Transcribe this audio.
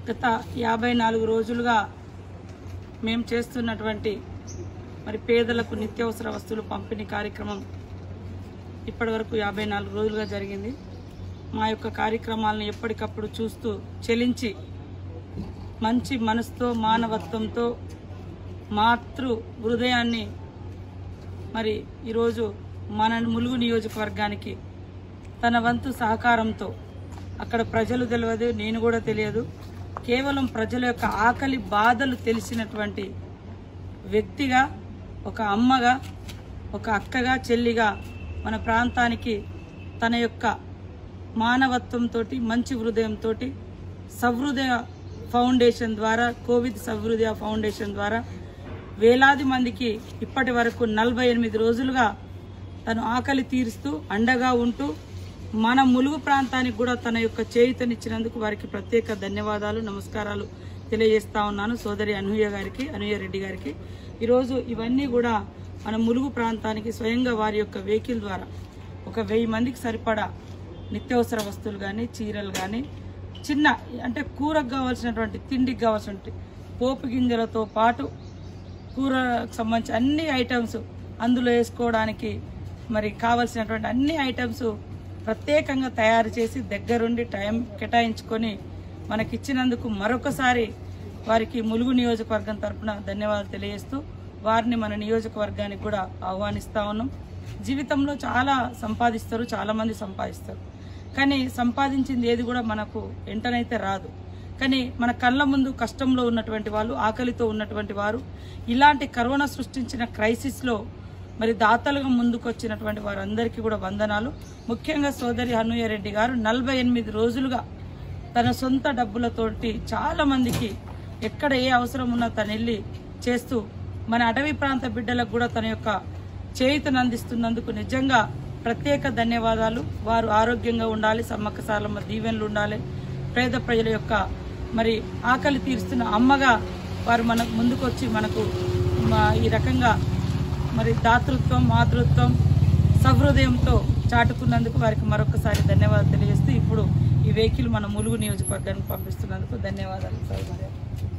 గత యాభై నాలుగు రోజులుగా మేము చేస్తున్నటువంటి మరి పేదలకు నిత్యావసర వస్తువులు పంపిణీ కార్యక్రమం ఇప్పటివరకు యాభై నాలుగు రోజులుగా జరిగింది మా యొక్క కార్యక్రమాలను ఎప్పటికప్పుడు చూస్తూ చెలించి మంచి మనసుతో మానవత్వంతో మాతృ హృదయాన్ని మరి ఈరోజు మన ములుగు నియోజకవర్గానికి తన వంతు సహకారంతో అక్కడ ప్రజలు తెలియదు నేను కూడా తెలియదు కేవలం ప్రజల యొక్క ఆకలి బాధలు తెలిసినటువంటి వ్యక్తిగా ఒక అమ్మగా ఒక అక్కగా చెల్లిగా మన ప్రాంతానికి తన యొక్క మానవత్వంతో మంచి హృదయంతో సహృదయ ఫౌండేషన్ ద్వారా కోవిడ్ సహృదయ ఫౌండేషన్ ద్వారా వేలాది మందికి ఇప్పటి వరకు నలభై ఎనిమిది రోజులుగా తను ఆకలి తీరుస్తూ అండగా ఉంటూ మన ములుగు ప్రాంతానికి కూడా తన యొక్క చేయుతనిచ్చినందుకు వారికి ప్రత్యేక ధన్యవాదాలు నమస్కారాలు తెలియజేస్తా ఉన్నాను సోదరి అనూయ గారికి అనూయ రెడ్డి గారికి ఈరోజు ఇవన్నీ కూడా మన ములుగు ప్రాంతానికి స్వయంగా వారి యొక్క వెహికల్ ద్వారా ఒక వెయ్యి మందికి సరిపడా నిత్యావసర వస్తువులు కానీ చీరలు కానీ చిన్న అంటే కూరకు కావాల్సినటువంటి తిండికి కావాల్సినటువంటి పోపు గింజలతో పాటు కూరకు సంబంధించి అన్ని ఐటమ్స్ అందులో వేసుకోవడానికి మరి కావలసినటువంటి అన్ని ఐటమ్స్ ప్రత్యేకంగా తయారు చేసి దగ్గరుండి టైం కేటాయించుకొని మనకిచ్చినందుకు మరొకసారి వారికి ములుగు నియోజకవర్గం తరపున ధన్యవాదాలు తెలియజేస్తూ వారిని మన నియోజకవర్గానికి కూడా ఆహ్వానిస్తా ఉన్నాం జీవితంలో చాలా సంపాదిస్తారు చాలా మంది సంపాదిస్తారు కానీ సంపాదించింది ఏది కూడా మనకు వెంటనైతే రాదు కానీ మన కళ్ళ ముందు కష్టంలో ఉన్నటువంటి వాళ్ళు ఆకలితో ఉన్నటువంటి వారు ఇలాంటి కరోనా సృష్టించిన క్రైసిస్లో మరి దాతలుగా ముందుకు వచ్చినటువంటి వారందరికీ కూడా వందనాలు ముఖ్యంగా సోదరి హనుయ రెడ్డి గారు నలభై ఎనిమిది రోజులుగా తన సొంత డబ్బులతోటి చాలా మందికి ఎక్కడ ఏ అవసరం ఉన్నా తను వెళ్ళి చేస్తూ మన అటవీ ప్రాంత బిడ్డలకు కూడా తన యొక్క చేయుతను అందిస్తున్నందుకు నిజంగా ప్రత్యేక ధన్యవాదాలు వారు ఆరోగ్యంగా ఉండాలి సమ్మక్క సారలమ్మ దీవెనలు ఉండాలి పేద ప్రజల యొక్క మరి ఆకలి తీరుస్తున్న అమ్మగా వారు మనకు ముందుకొచ్చి మనకు మా- ఈ రకంగా మరి దాతృత్వం మాతృత్వం సహృదయంతో చాటుకున్నందుకు వారికి మరొకసారి ధన్యవాదాలు తెలియజేస్తూ ఇప్పుడు ఈ వెహికల్ మన ములుగు నియోజకవర్గానికి పంపిస్తున్నందుకు ధన్యవాదాలు సార్ మరి